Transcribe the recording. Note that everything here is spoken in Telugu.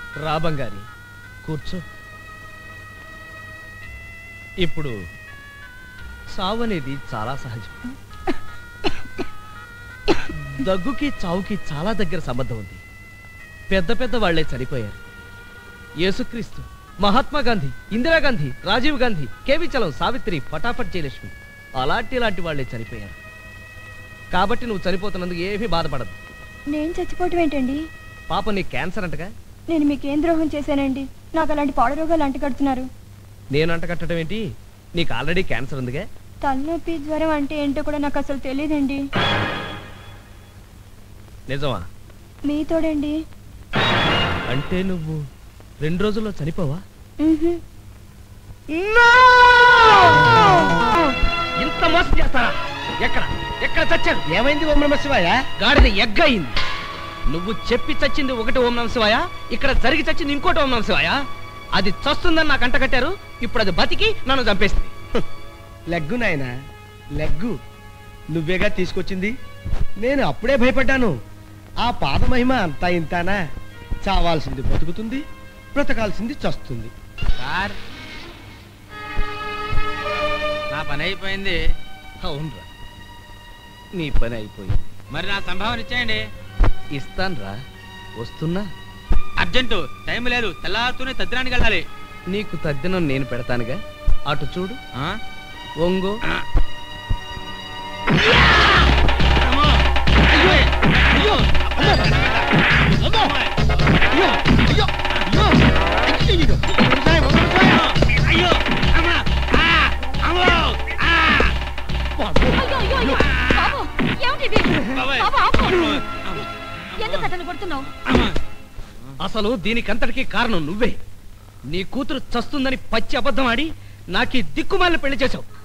రా బంగారి కూర్చో ఇప్పుడు సావు అనేది చాలా సహజం దగ్గుకి చావుకి చాలా దగ్గర సంబంధం ఉంది పెద్ద పెద్ద వాళ్లే చనిపోయారు యేసుక్రీస్తు మహాత్మా గాంధీ ఇందిరాగాంధీ రాజీవ్ గాంధీ కేవి చలం సావిత్రి ఫటాఫట్ జయలక్ష్మి అలాంటి ఇలాంటి వాళ్లే చనిపోయారు కాబట్టి నువ్వు చనిపోతున్నందుకు ఏమీ బాధపడదు నేను చచ్చిపోవటం ఏంటండి పాప నీ క్యాన్సర్ అంటగా నేను మీకేం ద్రోహం చేశానండి నాకు అలాంటి పాడు రోగాలు అంటగడుతున్నారు నేను అంట కట్టడం ఏంటి నీకు ఆల్రెడీ క్యాన్సర్ ఉందిగా తలనొప్పి జ్వరం అంటే ఏంటో కూడా నాకు అసలు తెలియదండి నిజమా మీతోడండి అంటే నువ్వు రెండు రోజుల్లో చనిపోవా మ్హూ. ఇంత మోసం చేస్తారా ఎక్కడ ఎక్కడ చచ్చారు ఏమైంది ఓం నమ శివాయ గాడిద ఎగ్గ అయింది నువ్వు చెప్పి చచ్చింది ఒకటి ఓం నమ శివాయ ఇక్కడ జరిగి చచ్చింది ఇంకోటి ఓం నమ శివాయ అది చస్తుందని నాకు అంట కట్టారు ఇప్పుడు అది బతికి నన్ను చంపేస్తుంది లెగ్గు నాయన లెగ్గు నువ్వేగా తీసుకొచ్చింది నేను అప్పుడే భయపడ్డాను ఆ పాద మహిమ అంతా ఇంతానా చావాల్సింది బతుకుతుంది బ్రతకాల్సింది చస్తుంది సార్ నా పని అయిపోయింది అవునరా నీ పని అయిపోయింది మరి నా సంభావన ఇచ్చేయండి ఇస్తాన్రా వస్తున్నా అర్జెంటు టైం లేదు తెల్లారుతూనే తద్దినానికి వెళ్ళాలి నీకు తద్దినం నేను పెడతానుగా అటు చూడు ఆ? ఒంగో అమ్మో! అయ్యో! అయ్యో! అయ్యో! అమ్మా! ఆ! అమ్మో! ఆ! బాబాయ్! ఎందుకు అతను కొడుతున్నావు అమ్మా! అసలు దీనికంతటికి కారణం నువ్వే నీ కూతురు చస్తుందని పచ్చి అబద్ధం ఆడి నాకు ఈ దిక్కుమాలిన పెళ్లి చేశావు